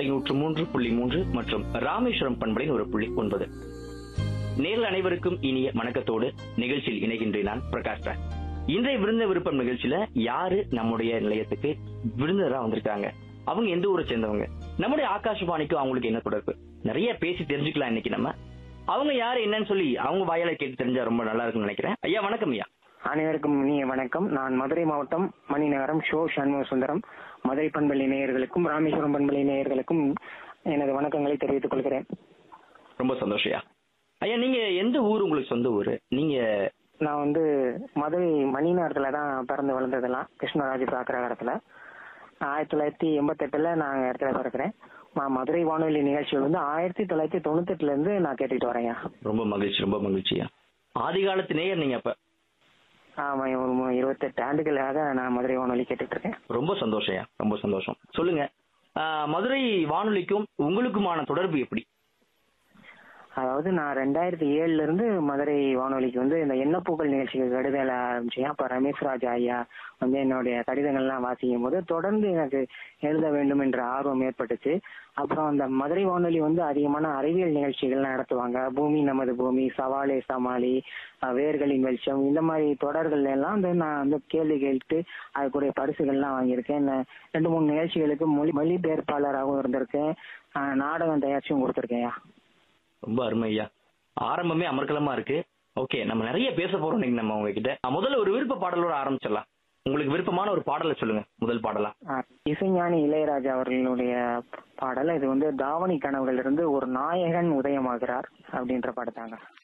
பண்பலை நூற்று மூன்று புள்ளி மூன்று மற்றும் ராமேஸ்வரம் பண்பலை ஒரு புள்ளி ஒன்பது நேரில் அனைவருக்கும் இனிய வணக்கத்தோடு நிகழ்ச்சியில் இணைகின்றேன் நான் பிரகாஷ் ராஜ் இன்றைய விருந்த விருப்பம் நிகழ்ச்சியில யாரு நம்முடைய நிலையத்துக்கு விருந்தினரா வந்திருக்காங்க அவங்க எந்த ஊரை சேர்ந்தவங்க நம்முடைய ஆகாஷவாணிக்கும் அவங்களுக்கு என்ன தொடர்பு நிறைய பேசி தெரிஞ்சுக்கலாம் இன்னைக்கு நம்ம அவங்க யாரு என்னன்னு சொல்லி அவங்க வாயால கேட்டு தெரிஞ்சா ரொம்ப நல்லா இருக்கும்னு நினைக்கிறேன் ஐயா வணக்கம் ஐயா அனைவருக்கும் இனிய வணக்கம் நான் மதுரை மாவட்டம் மணிநகரம் ஷோ சண்முக சுந்தரம் மதுரை பண்பள்ளி நேயர்களுக்கும் ராமேஸ்வரம் பண்பள்ளி நேயர்களுக்கும் எனது வணக்கங்களை தெரிவித்துக் கொள்கிறேன் ரொம்ப சந்தோஷம் ஐயா ஐயா நீங்க எந்த ஊர் உங்களுக்கு சொந்த ஊரு நீங்க நான் வந்து மதுரை மணிநகரத்துல தான் பிறந்து வளர்ந்ததெல்லாம் கிருஷ்ணராஜ் பிராக்கரகரத்துல ஆயிரத்தி தொள்ளாயிரத்தி எண்பத்தெட்டுல நான் இடத்துல பிறக்கிறேன் நான் மதுரை வானொலி நிகழ்ச்சிகள் வந்து ஆயிரத்தி தொள்ளாயிரத்தி தொண்ணூத்தெட்டுல இருந்து நான் கேட்டுட்டு வரேன்யா ரொம்ப மகிழ்ச்சி ரொம்ப மகிழ்ச்சியா ஆதி காலத்து நேயர் நீங்க அப்ப ஆமா ஒரு மு- இருபத்தெட்டு ஆண்டுகளாக நான் மதுரை வானொலி கேட்டுட்டு இருக்கேன் ரொம்ப சந்தோஷம்யா ரொம்ப சந்தோஷம் சொல்லுங்க ஆஹ், மதுரை வானொலிக்கும் உங்களுக்குமான தொடர்பு எப்படி அதாவது நான் ரெண்டாயிரத்தி ஏழுல இருந்து மதுரை வானொலிக்கு வந்து இந்த எண்ணப்பூக்கள் நிகழ்ச்சிக்கு கடிதம் ஆரம்பிச்சேன் அப்ப ரமேஷ் ராஜ் ஐயா வந்து என்னுடைய கடிதங்கள்லாம் வாசிக்கும் போது தொடர்ந்து எனக்கு எழுத வேண்டும் என்ற ஆர்வம் ஏற்பட்டுச்சு அப்புறம் அந்த மதுரை வானொலி வந்து அதிகமான அறிவியல் நிகழ்ச்சிகள் நடத்துவாங்க பூமி நமது பூமி சவாலே சமாளி அஹ், வேர்களின் வெளிச்சம் இந்த மாதிரி தொடர்கள் எல்லாம் வந்து நான் வந்து கேள்வி கேட்டு அதுக்குரிய பரிசுகள்லாம் வாங்கியிருக்கேன் நான் ரெண்டு மூணு நிகழ்ச்சிகளுக்கு மொழி மொழிபெயர்ப்பாளராகவும் இருந்திருக்கேன் அஹ், நாடகம் தயாரிச்சும் கொடுத்துருக்கேன்யா ரொம்ப அருமை ஐயா ஆரம்பமே அமர்க்கலமா இருக்கு ஓகே நம்ம நிறைய பேச போறோம் இன்னைக்கு நம்ம உங்ககிட்ட ஆஹ், முதல்ல ஒரு விருப்ப பாடலோட ஆரம்பிச்சிடலாம் உங்களுக்கு விருப்பமான ஒரு பாடலை சொல்லுங்க முதல் பாடலா ஆ, இசைஞானி இளையராஜா அவர்களுடைய பாடல் இது வந்து தாவணி கனவுகள் இருந்து ஒரு நாயகன் உதயமாகிறார் அப்படின்ற பாடத்தாங்க